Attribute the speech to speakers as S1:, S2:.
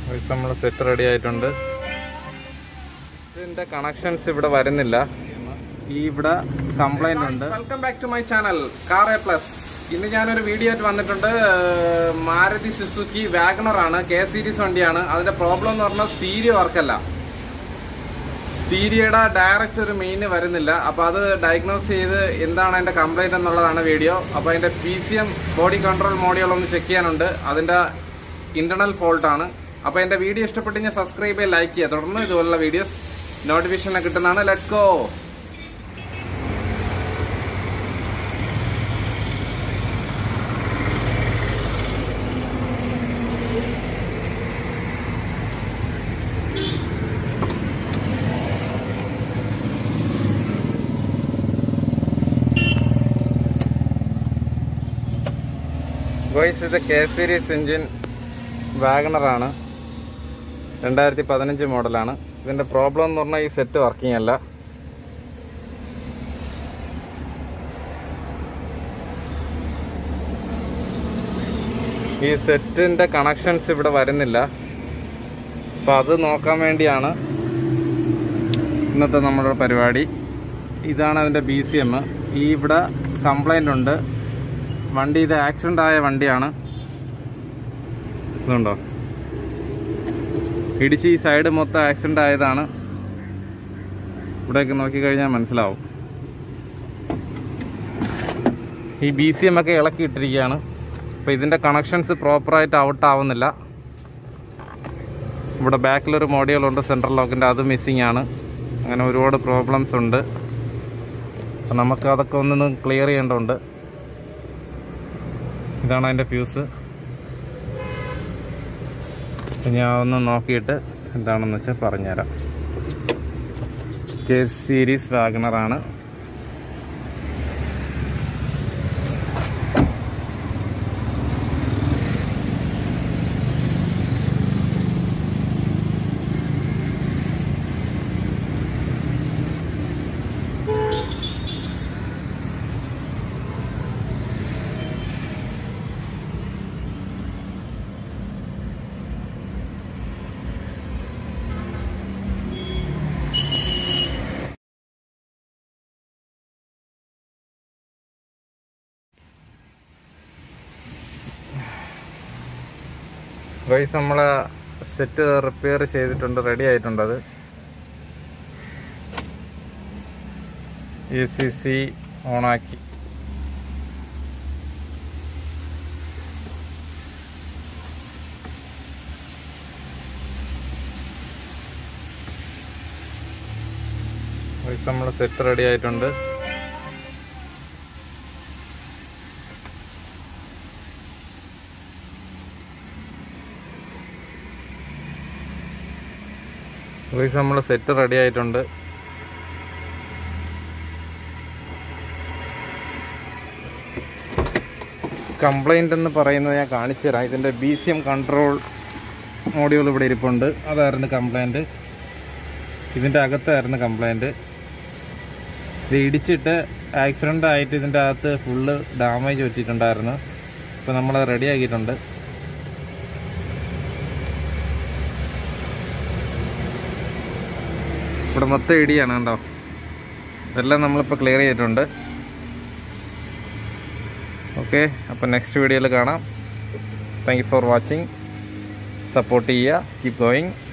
S1: നമ്മൾ set ready ആയിട്ടുണ്ട് ഇതിന്റെ കണക്ഷൻസ് ഇവിടെ വരുന്നില്ല ഈ ഇവിടെ കംപ്ലൈന്റ് ഉണ്ട്
S2: welcome back to my channel car A plus ഇന്ന് ഞാനൊരു വീഡിയോ ആയിട്ട് വന്നിട്ടുണ്ട് ഏഹ് മാരുതി സുസുക്കി വാഗണർ ആണ് കെ സീരീസ് വണ്ടിയാണ് അതിന്റെ പ്രോബ്ലം എന്ന് പറഞ്ഞാൽ സ്റ്റീരിയോ വർക്കല്ല സ്റ്റീരിയോയുടെ ഡയറക്റ്റ് ഒരു മെയിൻ വരുന്നില്ല അപ്പൊ അത് ഡയഗ്നോസ് ചെയ്ത് എന്താണ് അതിന്റെ കംപ്ലൈന്റ് എന്നുള്ളതാണ് വീഡിയോ അപ്പൊ അതിന്റെ P C M body control മോഡികൾ ഒന്ന് ചെക്ക് ചെയ്യാനുണ്ട് അതിന്റെ ഇന്റർണൽ ഫോൾട്ട് ആണ് അപ്പൊ എന്റെ വീഡിയോ ഇഷ്ടപ്പെട്ട് ഞാൻ സബ്സ്ക്രൈബ് ചെയ്യുക ലൈക്ക് ചെയ്യുക തുടർന്ന് ഇതുപോലുള്ള വീഡിയോസ് നോട്ടിഫിക്കേഷൻ കിട്ടുന്നതാണ് ലെറ്റ്സ് ഗോ
S1: ഗോയ്സ് ഇത് കെ സീരീസ് എഞ്ചിൻ വാഗണറാണ് രണ്ടായിരത്തി പതിനഞ്ച് മോഡലാണ് ഇതിന്റെ പ്രോബ്ലം എന്ന് പറഞ്ഞാൽ ഈ സെറ്റ് വർക്കിംഗ് അല്ല ഈ സെറ്റിന്റെ കണക്ഷൻസ് ഇവിടെ വരുന്നില്ല അപ്പൊ അത് നോക്കാൻ വേണ്ടിയാണ് ഇന്നത്തെ നമ്മുടെ പരിപാടി ഇതാണ് അതിന്റെ ബി സി എം ഈ ഇവിടെ കംപ്ലൈന്റ് ഉണ്ട് വണ്ടി ഇത് ആക്സിഡന്റ് ആയ വണ്ടിയാണ് ഇതുണ്ടോ ഇടിച്ച് ഈ സൈഡ് മൊത്തം ആക്സിഡന്റ് ആയതാണ് ഇവിടെയൊക്കെ നോക്കിക്കഴിഞ്ഞാൽ മനസ്സിലാവും ഈ ബി സി എം ഒക്കെ ഇളക്കി ഇട്ടിരിക്കുകയാണ് അപ്പോൾ ഇതിൻ്റെ കണക്ഷൻസ് പ്രോപ്പറായിട്ട് ഔട്ട് ആവുന്നില്ല ഇവിടെ ബാക്കിലൊരു മോഡികളുണ്ട് സെൻട്രൽ ലോക്കിൻ്റെ അത് മിസ്സിങ് ആണ് അങ്ങനെ ഒരുപാട് പ്രോബ്ലംസ് ഉണ്ട് അപ്പം നമുക്ക് അതൊക്കെ ഒന്ന് ക്ലിയർ ചെയ്യേണ്ടതുണ്ട് ഇതാണ് അതിൻ്റെ ഫ്യൂസ് ഞാൻ ഒന്ന് നോക്കിയിട്ട് എന്താണെന്ന് വെച്ചാൽ പറഞ്ഞുതരാം കെ സീരീസ് വാഗണറാണ് വൈസ് നമ്മൾ സെറ്റ് റിപ്പയർ ചെയ്തിട്ടുണ്ട് റെഡി ആയിട്ടുണ്ട് അത് എ സി സി ഓണാക്കി വൈസ് നമ്മൾ സെറ്റ് റെഡി ആയിട്ടുണ്ട് ഗൈസ് നമ്മൾ സെറ്റ് റെഡി ആയിട്ടുണ്ട് കംപ്ലൈൻ്റ് എന്ന് പറയുന്നത് ഞാൻ കാണിച്ചു തരാം ഇതിൻ്റെ B C M control module ഇവിടെ ഇരിപ്പുണ്ട് അതായിരുന്നു കംപ്ലൈൻറ്റ് ഇതിൻ്റെ അകത്തായിരുന്നു കംപ്ലൈൻറ്റ് ഇത് ഇടിച്ചിട്ട് ആക്സിഡൻ്റ് ആയിട്ട് ഇതിൻ്റെ അകത്ത് ഫുള്ള് ഡാമേജ് പറ്റിയിട്ടുണ്ടായിരുന്നു ഇപ്പോൾ നമ്മൾ റെഡി ആക്കിയിട്ടുണ്ട് ഇവിടെ മൊത്തം ഇടിയാണ് കണ്ടോ ഇതെല്ലാം നമ്മളിപ്പോൾ ക്ലിയർ ചെയ്തിട്ടുണ്ട് ഓക്കെ അപ്പോൾ നെക്സ്റ്റ് വീഡിയോയിൽ കാണാം thank you for watching support ചെയ്യുക കീപ് ഗോയിങ്